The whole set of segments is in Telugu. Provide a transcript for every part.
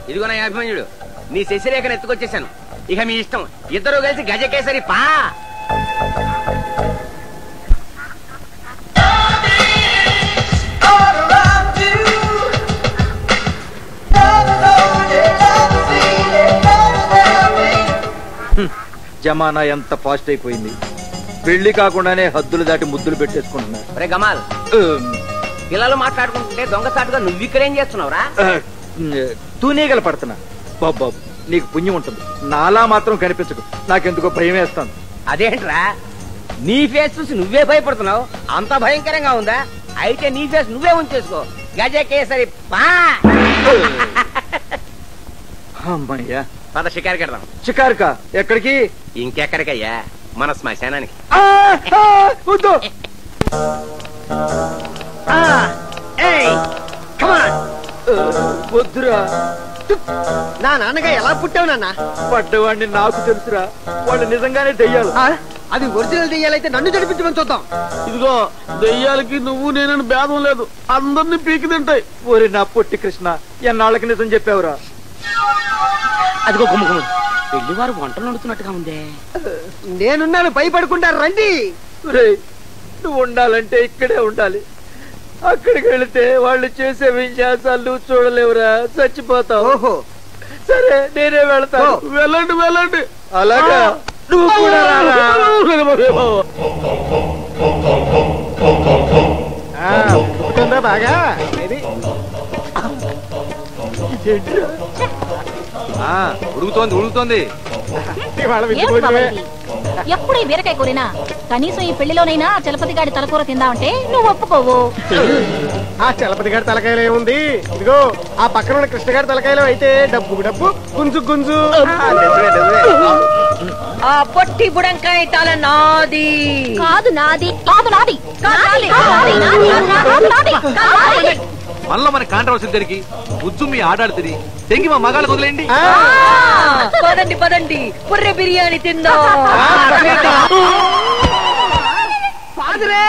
ఇదిగో నా అభిమన్యుడు నీ శశిరేఖను ఎత్తుకొచ్చేసాను ఇక మీ ఇష్టం ఇద్దరు కలిసి గజకేసరి పా జమానా ఎంత ఫాస్ట్ అయిపోయింది పెళ్లి కాకుండానే హద్దులు దాటి ముద్దులు పెట్టేసుకుంటున్నారు రే గమాల్ ఉమ్, పిల్లలు మాట్లాడుకుంటుంటే దొంగసాటుగా నువ్వు ఇక్కడేం చేస్తున్నావురా ఆ, తూనీగలు పడుతున్నా బాబు బాబు నీకు పుణ్యం ఉంటుంది నాలా మాత్రం కనిపించదు నాకెందుకో భయం వేస్తాను అదేంట్రా నీ ఫేస్ చూసి నువ్వే భయపడుతున్నావు అంత భయంకరంగా ఉందా అయితే నీ ఫేస్ నువ్వే ఉంచేసుకో గజకేసరి పా అమ్మయ్యా పద షికారు కడదాం షికారుకా ఎక్కడికి ఇంకెక్కడికయ్యా మన శ్మశానానికి ఆ, ఆ, వద్దు ఆ, వద్దురా నా నాన్నగా ఎలా పుట్టావు నాన్న పడ్డవాడిని నాకు తెలుసురా వాళ్ళు నిజంగానే దెయ్యాలు ఆ, అది ఒరిజినల్ దెయ్యాలైతే నన్ను జడిపించమని చూద్దాం ఇదిగో దెయ్యాలకి నువ్వు నేనని భేదం లేదు అందరినీ పీకి తింటాయి ఓరి నా పొట్టి కృష్ణ ఎన్నాళ్ళకి నిజం చెప్పావురా అదిగో గుమ్మ గుమ్మ పెళ్లివారు వంటలు నడుతున్నట్టుగా ఉందే నేనున్నాను భయపడకుండా రండి ఒరేయ్, నువ్వు ఉండాలంటే ఇక్కడే ఉండాలి అక్కడికి వెళితే వాళ్ళు చేసే విన్యాసాలు నువ్వు చూడలేవురా చచ్చిపోతావు ఓహో సరే నేనే వెళతాను వెళ్ళండి వెళ్ళండి అలాగా నువ్వు కూడా రారా పుట్టిందా బాగా ఇది ఉడుగుతోంది ఉడుగుతోంది ఇవాళ ఏమిటి విడిపోయినవే. బాబాయ్ ఇది? ఎప్పుడు ఈ బీరకాయ కూరినా కనీసం ఈ పెళ్లిలోనైనా చలపతి గాడి తలకూర తిందామంటే నువ్వు ఒప్పుకోవు ఆ చలపతి గారి తలకాయలో ఏముంది ఇదిగో ఆ పక్కన ఉన్న కృష్ణ గారి తలకాయలో అయితే డబ్బు డబ్బు గుంజు గుంజు ఆ, నిజమే, నిజమే. ఆ పొట్టి బుడంకాయ తల నాది కాదు నాది కాదు నాది నాది, నాది, నాది, నాది, నాది, నాది. మనలో మన కాంట్రవర్సీ జరిగి బుజ్జు మీ ఆడాడుతుంది తెంగి మా మగాళ్ళకు వదిలేండి ఆ, ఆ, పదండి పదండి పుర్రె బిర్యానీ తిందాం ఫాదరే!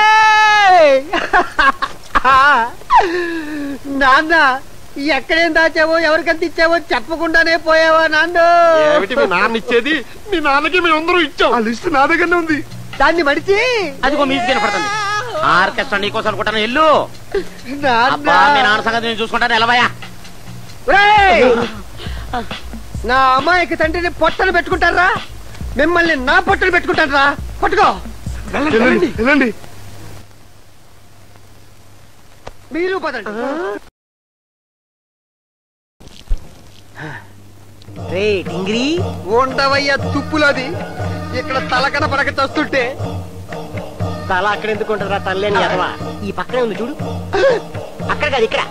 నాన్న ఎక్కడేం దాచావో ఎవరికంత ఇచ్చావో చెప్పకుండానే పోయావా నాన్న ఏమిటి మీ నాన్న ఇచ్చేది మీ నాన్నకి మేము అందరూ ఇచ్చాం ఆ లిస్ట్ నా దగ్గరనే ఉంది దాన్ని మడిచి అదిగో మ్యూజిక్ వినపడుతుంది ఆర్కెస్ట్రా నీకోసం అనుకుంటాను ఎల్లు నాన్న అబ్బా మీ నాన్న సంగతి నేను చూసుకుంటాను ఎలవయా ఒరేయ్! నా అమ్మాయికి తండ్రిని పొట్టను పెట్టుకుంటారా మిమ్మల్ని నా పొట్టను పెట్టుకుంటారా పట్టుకో వెళ్ళండి వెళ్ళండి మీరు పదండి రే టింగిరి ఉండవయ్యా తుప్పులోది ఇక్కడ తలకన పడక చస్తుంటే తల అక్కడ ఎందుకు ఉంటారా తల్లేని ఎదవా ఈ పక్కనే ఉంది చూడు అక్కడ కాదు ఇక్కడ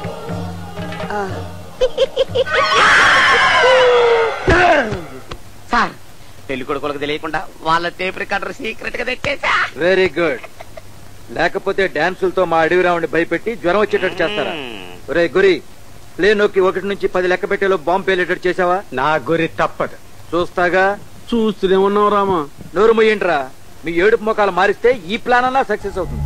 సార్ పెళ్లి కొడుకులకు తెలియకుండా వాళ్ళ టేప్ రికార్డర్ సీక్రెట్ గా తెచ్చేసా వెరీ గుడ్ లేకపోతే డాన్సులతో మా అడవి రావుని భయపెట్టి జ్వరం వచ్చేటట్టు చేస్తారా ఒరే గురి ప్లే నొక్కి ఒకటి నుంచి పది లెక్క పెట్టేలో బాంబు పేలేటట్టు చేసావా నా గురి తప్పదు చూస్తాగా చూస్తూనే ఉన్నావు రామా నోరు మొయ్యంట్రా మీ ఏడుపు మొఖాలు మారిస్తే ఈ ప్లాన్ అన్నా సక్సెస్ అవుతుంది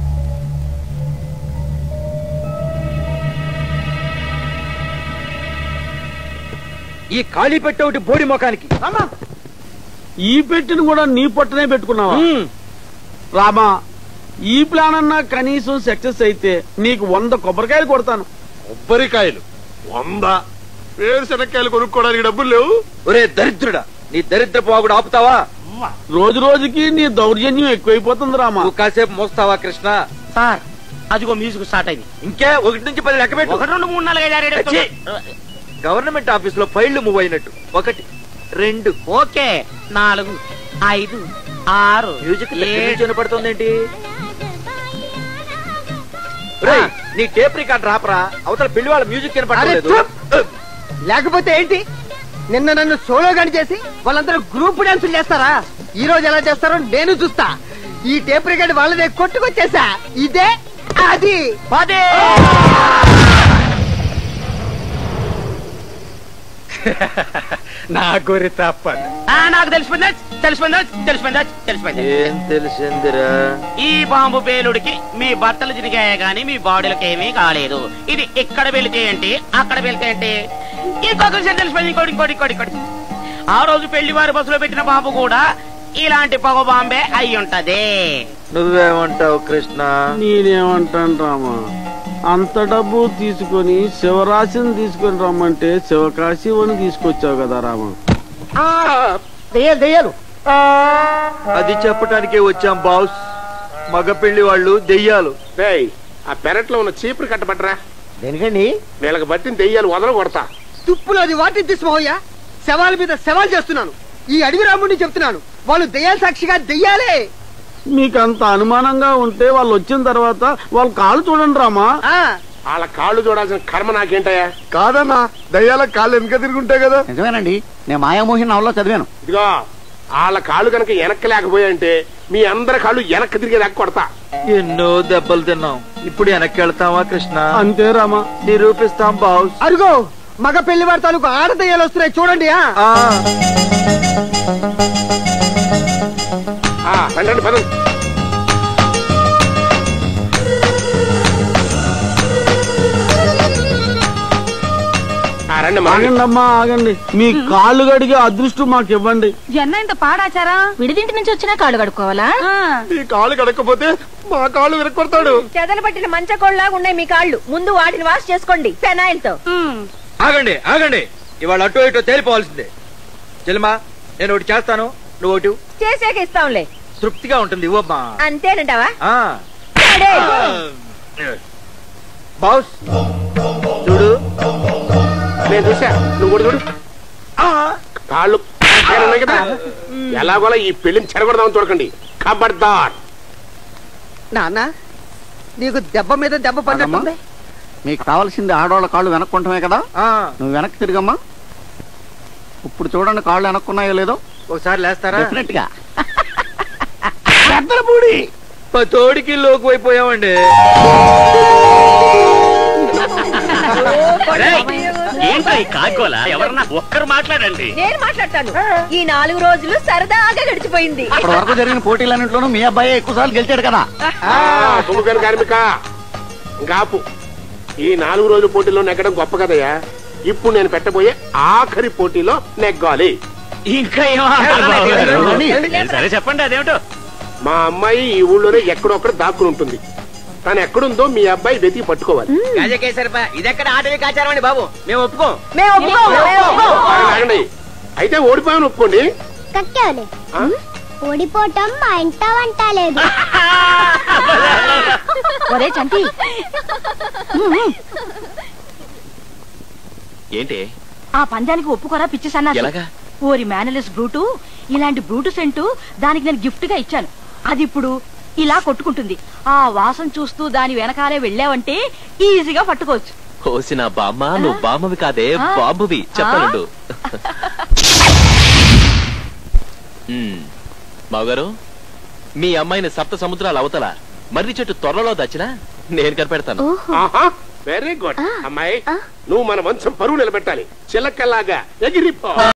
ఈ ఖాళీ పెట్టే ఒకటి బోడి ముఖానికి ఈ పెట్టిన కూడా నీ పొట్టనే పెట్టుకున్నావా హ్మ్. రామా ఈ ప్లాన్ అన్నా కనీసం సక్సెస్ అయితే నీకు వంద కొబ్బరికాయలు కొడతాను కొబ్బరికాయలు వంద వేరుశనక్కాయలు కొనుక్కోవడానికి డబ్బులు లేవు ఒరే దరిద్రుడా నీ దరిద్ర పోగుడు ఆపుతావా రోజు రోజుకి నీ దౌర్జన్యం ఎక్కువైపోతుంది రామా నువ్వు కాసేపు మోస్తావా కృష్ణ సార్ అదిగో మ్యూజిక్ స్టార్ట్ అయింది ఇంకే ఒకటి నుంచి పది లెక్క పెట్టు ఒకటి రెండు మూడు నాలుగు ఐదు ఆరు ఏడు ఎనిమిది, తొమ్మిది. గవర్నమెంట్ ఆఫీస్ లో ఫైళ్లు మూవ్ అయినట్టు ఒకటి రెండు ఓకే నాలుగు ఐదు ఆరు మ్యూజిక్ ఏడు. వినపడుతుందేంటి ఒరేయ్, నీ టేప్ రికార్డ్ రాపరా అవతల పెళ్లి వాళ్ళ మ్యూజిక్ అరే, వినపడలేదు చుప్! లేకపోతే ఏంటి నిన్న నన్ను సోలో గాని చేసి వాళ్ళందరూ గ్రూప్ డాన్సులు చేస్తారా ఈ రోజు ఎలా చేస్తారో నేను చూస్తా ఈ టేప్ రికార్డ్ వాళ్ళదే కొట్టుకొచ్చేసా ఇదే అది పదే నా గురి తప్పదు ఆ, నాకు తెలిసిపోయిందా తెలిసిపోయిందా తెలిసిపోయిందా తెలిసిపోయింది ఏం తెలిసిందిరా ఈ బాంబు పేలుడికి మీ బట్టలు చిరిగాయ గాని మీ బాడీలకు ఏమీ కాలేదు ఇది ఇక్కడ వెళితే ఏంటి అక్కడ వెళితే ఏంటి ఇంకొక విషయం తెలిసిపోయింది ఇంకోటి ఇంకోటి ఇంకోటి ఇంకోటి ఆ రోజు పెళ్లి వారి బస్సులో పెట్టిన బాబు కూడా ఇలాంటి పొగ బాంబే అయి ఉంటది నువ్వేమంటావు కృష్ణ నేనేమంటాను రామా అంత డబ్బు తీసుకొని శివరాశిని తీసుకొని రమ్మంటే శివకాశివని తీసుకొచ్చావు కదా రామా దెయ్యాలు దెయ్యాలు అది చెప్పటానికే వచ్చాం బాస్ మగ పెళ్లి వాళ్ళు దెయ్యాలు రేయ్ ఆ పెరట్లో ఉన్న చీపురు కట్టబట్టరా దేనికండి వీళ్ళకి బట్టిన దెయ్యాలు వదల కొడతా తుప్పులో అది వాటి తీసుకోవయ్యా శవాల మీద శవాలు చేస్తున్నాను ఈ అడవి రాముడిని చెప్తున్నాను వాళ్ళు దెయ్యాల సాక్షిగా దెయ్యాలే మీకు అంత అనుమానంగా ఉంటే వాళ్ళు వచ్చిన తర్వాత వాళ్ళ కాళ్ళు చూడండి రామా ఆ వాళ్ళ కాళ్ళు చూడాల్సిన కర్మ నాకేంటయ్యా కాదన్నా దయ్యాల కాళ్ళు వెనక తిరుగుంటాయి కదా నిజమేనండి నేను మాయామోహిని నవలో చదివాను ఇదిగో వాళ్ళ కాళ్ళు కనుక వెనక్కి లేకపోయాయంటే మీ అందరి కాళ్ళు వెనక్కి తిరిగేదాకా కొడతా ఎన్నో దెబ్బలు తిన్నాం ఇప్పుడు వెనక్కి వెళ్తావా కృష్ణ అంతే రామా నిరూపిస్తాం బాస్ అరుగో మగ పెళ్లి వారి తాలూకు ఆడ దెయ్యాలు వస్తున్నాయి చూడండి ఆ ఆ, ఆ, రండి రండి, పదండి ఆ, రండి మా ఆగండి అమ్మా ఆగండి మీ కాళ్ళు గడిగే అదృష్టం మాకు ఇవ్వండి జొన్న ఇంత పాడాచారా విడిదింటి నుంచి వచ్చినా కాళ్ళు కడుక్కోవాలా ఈ కాళ్ళు కడకపోతే మా కాళ్ళు విరక్కొడతాడు చెదలు పట్టిన మంచకోళ్ళలాగా ఉన్నాయి మీ కాళ్ళు ముందు వాటిని వాష్ చేసుకోండి ఫెనాయిల్ తో ఆగండి ఆగండి ఇవాళ అటు ఇటు తేలిపోవాల్సిందే చెల్లిమా నేను ఒకటి చేస్తాను నువ్వు ఒకటి చేసాక ఇస్తాంలే తృప్తిగా ఉంటుంది ఇవ్వమ్మా అంతేనంటావా ఆ. సరే. బాస్ చూడు నేను చూసా నువ్వు కూడా చూడు కాళ్ళు కరెక్ట్గానే ఉన్నాయి కదా ఎలాగోలా ఈ పెళ్లిని చెరగొడదామని చూడకండి ఖబర్దార్ నాన్న నీకు దెబ్బ మీద దెబ్బ పడినట్టుంది మీకు కావాల్సింది ఆడవాళ్ళ కాళ్ళు వెనక్కుంటమే కదా ఆ, నువ్వు వెనక్కి తిరగమ్మా ఇప్పుడు చూడండి కాళ్ళు వెనక్కున్నాయో లేదో ఒకసారి లేస్తారా డెఫినెట్ గా తోడికి లోకు అయిపోయామండి ఏంటో ఈ కాకోలా ఎవరన్నా ఒక్కరు మాట్లాడండి నేను మాట్లాడతాను ఈ నాలుగు రోజులు సరదాగా గడిచిపోయింది ఇప్పటి వరకు జరిగిన పోటీలన్నింటిలోనూ మీ అబ్బాయి ఎక్కువ సార్లు గెలిచాడు కదా తుమ్మకాని కార్మిక గాపు ఈ నాలుగు రోజుల పోటీలో నెగ్గడం గొప్ప కదయ్యా ఇప్పుడు నేను పెట్టబోయే ఆఖరి పోటీలో నెగ్గాలి ఇంకా ఏం ఆడాలి బాబు గారు? సరే చెప్పండి అదేమిటో మా అమ్మాయి ఈ ఊళ్ళోనే ఎక్కడొక్కడ దాక్కుని ఉంటుంది తను ఎక్కడుందో మీ అబ్బాయి వెతికి పట్టుకోవాలి గజకేసరిపా ఇదెక్కడ ఆటవి కాచారం అండి బాబు మేము ఒప్పుకోం మేము ఒప్పుకోం, మేము ఒప్పుకోం. ఆగండి, ఆగండి. అయితే ఓడిపోయాను ఒప్పుకోండి కట్టాలి ఆ? ఓడిపోవటం మా ఇంట వంట లేదు ఒరే చంటి ఏంటి ఆ పందానికి ఒప్పుకోరా పిచ్చి సన్నాసి ఎలాగా? ఓరి మేనలెస్ బ్రూటు ఇలాంటి బ్రూటు సెంటు దానికి నేను గిఫ్ట్ గా ఇచ్చాను అది ఇప్పుడు ఇలా కొట్టుకుంటుంది ఆ వాసన చూస్తూ దాని వెనకాలే వెళ్ళావంటే ఈజీగా పట్టుకోవచ్చు కోసిన బామ్మ నువ్వు బామ్మవి కాదే ఆ? బాంబువి చెప్పనుండు బావగారు మీ అమ్మాయిని సప్త సముద్రాలు అవతల మర్రి చెట్టు త్వరలో దచ్చినా నేను కనిపెడతాను ఆహా వెరీ గుడ్ అమ్మాయి నువ్వు మన వంశం పరువు నిలబెట్టాలి చిలకల్లాగా ఎగిరిపో